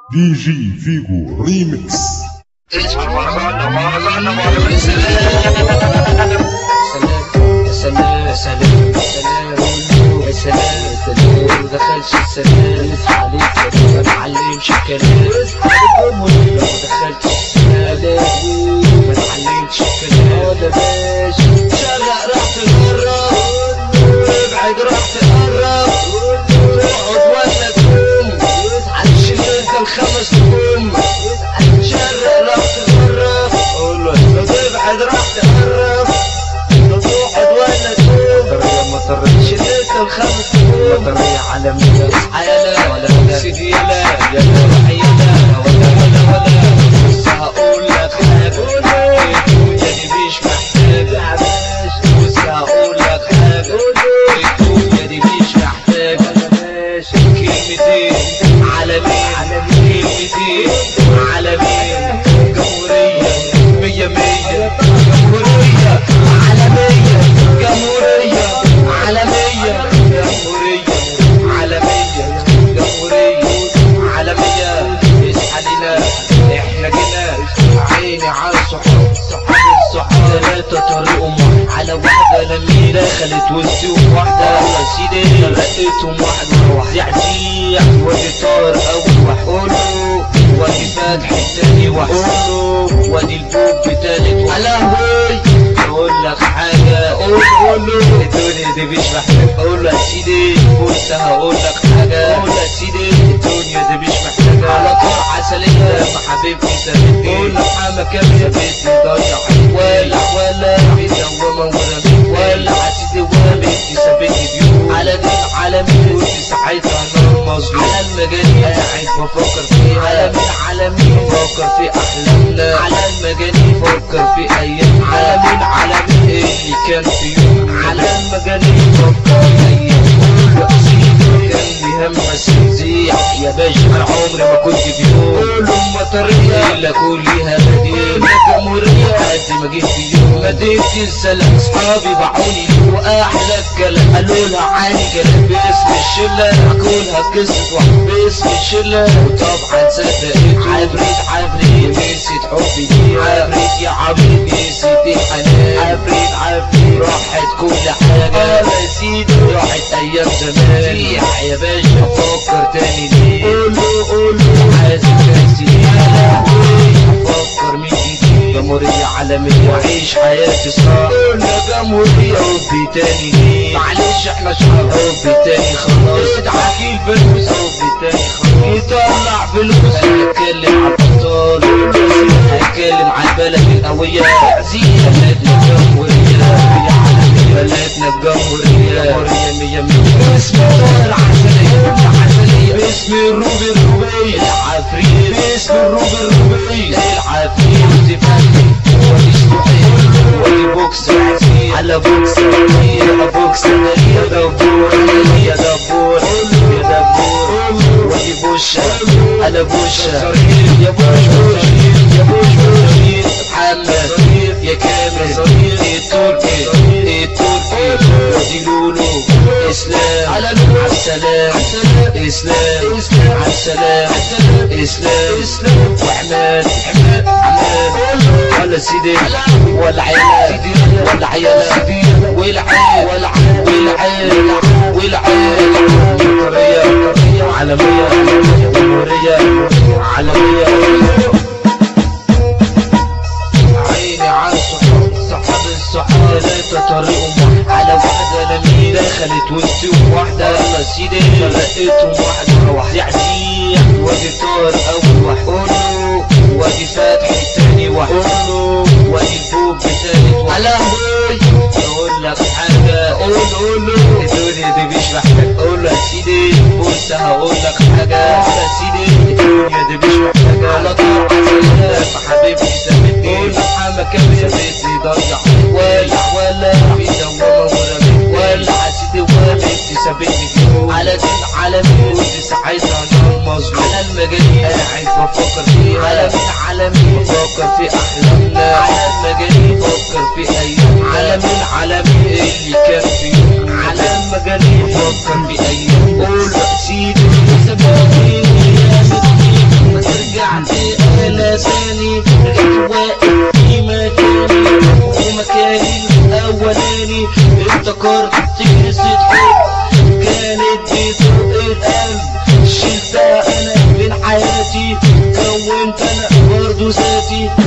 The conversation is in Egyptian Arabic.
دي جي فيجو ريمكس سلام سلام سلام سلام سلام سلام دخلش السلام عليك ما تعلمش الكلام لو دخلت السلام ما تعلمش الكلام ده ماشي شرق راح تجرب ابعد راح تقرب تقعد ولا تقوم علشان انت الخمس تقوم شرق راح تجرب قول له لو تبعد راح تقرب لو تقعد ولا تقوم مطرية مطرية شديت الخمس تقوم مطرية عالمية حيالا ولا ولا سيدي يلا يلا روح يلا ولا ولا ولا بس هقول لك حاجة الدنيا دي مش محتاجة بس هقول لك حاجة الدنيا دي مش محتاجة كلمتين عالمين كلمتين عالمين جمهورية مية مية جمهورية عالمية جمهورية عالمية جمهورية عالمية جمهورية عالمية اصحى لنا احنا جينا عيني على الصحاب صحاب الصحاب ثلاثة طريقهم واحد على واحدة لمين دخلت وسطهم واحدة يا سيدي لقيتهم واحدة واحد يعزيع وادي طار أول وحقوله وادي فاتح التاني وحقوله وادي البوب تالت وحلهوي اقول لك حاجة قول قول له الدنيا دي مش محتاج اقول له يا سيدي بص هقول لك حاجة قول يا سيدي الدنيا دي مش محتاجة على طول عسلية ما حبيبتي سابتني قول له حما كام سابتني ضيع ولا ولا مدومة ولا ولا عسيدي ولا بنتي سابتني ديون على دين عالمي قلت ساعتها انا المظلوم على المجانين قاعد بفكر فيها على مين على مين بفكر في احلامنا على المجانين بفكر في ايام على مين على مين اللي كان في يوم على المجانين بفكر في ايام كل كان لي هم سنزيع يا باشا انا عمري ما كنت في يوم كل مطرية الا كلها بديل جمهورية قد ما جيت في يوم مدينة السلام اصحابي باعوني واحلى الكلام قالوا لها عاني كلام باسم الشلة حكولها قصة واحد باسم الشلة وطبعا صدقت عفريت عفريت نسيت حبي دي عفريت يا عبيد نسيت الحنان عفريت عفريت راحت كل حاجة يا سيدي راحت ايام زمان ريح يا باشا افكر تاني ليه قولوا قولوا عايزك تنسي افكر من جديد جمهورية عالمية وعيش حياتي صح قلنا جمهورية حبي تاني ليه معلش احنا شعب حبي تاني خلاص ادعكي الفلوس حبي تاني خلاص يطلع فلوس هنتكلم على الابطال هنتكلم على البلد القوية عزيز بلدنا جمهورية يا عالمية بلدنا الجمهورية جمهورية مية مية باسم العسلية العسلية باسم الروبي الروبي العفريت باسم الروبي الروبي العفريت تفهم ودي سبوحي ودي بوكس على بوكس يا بوكس يا دبور يا دبور يا دبور ودي بوشة على بوشة يا بوش يا بوش محمد يا كامل يا تركي يا تركي ودي لولو اسلام على السلام اسلام على السلام اسلام وحماد حماد ولا سيدي ولا عيال ولا عيال والعيال والعيال والعيال مطرية عالمية جمهورية عالمية عيني على الصحاب صحاب الصحاب ثلاثة طريقهم على واحدة لمين دخلت وسطهم واحدة يلا سيدي لقيتهم واحدة واحد يعزيع وادي طار أول وحقوله وادي فاتح التاني وحقوله وادي البوب تالت على اقول لك حاجة قول قول له الدنيا دي مش محتاج قول له يا سيدي بص هقول لك حاجة يا سيدي الدنيا دي مش محتاجة على طول عسلية حبيبتي سابتني قول له حما كان سابتني ضيع ولا ولا في دوامة ولا بيت ولا حسيتي ولا بنتي سابتني فيهم على دين على مين ودي ساعتها انا المظلوم على المجانين قاعد بفكر فيها على مين على مين بفكر في احلامنا على المجانين بفكر في ايام على مين على مين اللي كان في يوم على المجانين بفكر في ايام قول يا سيدي سابتني يا سيدي تاني رجعت واقف في مكاني ومكاني الاولاني افتكرت قصة حب كانت بتوق القلب شلتها انا من حياتي كونت انا برضه ذاتي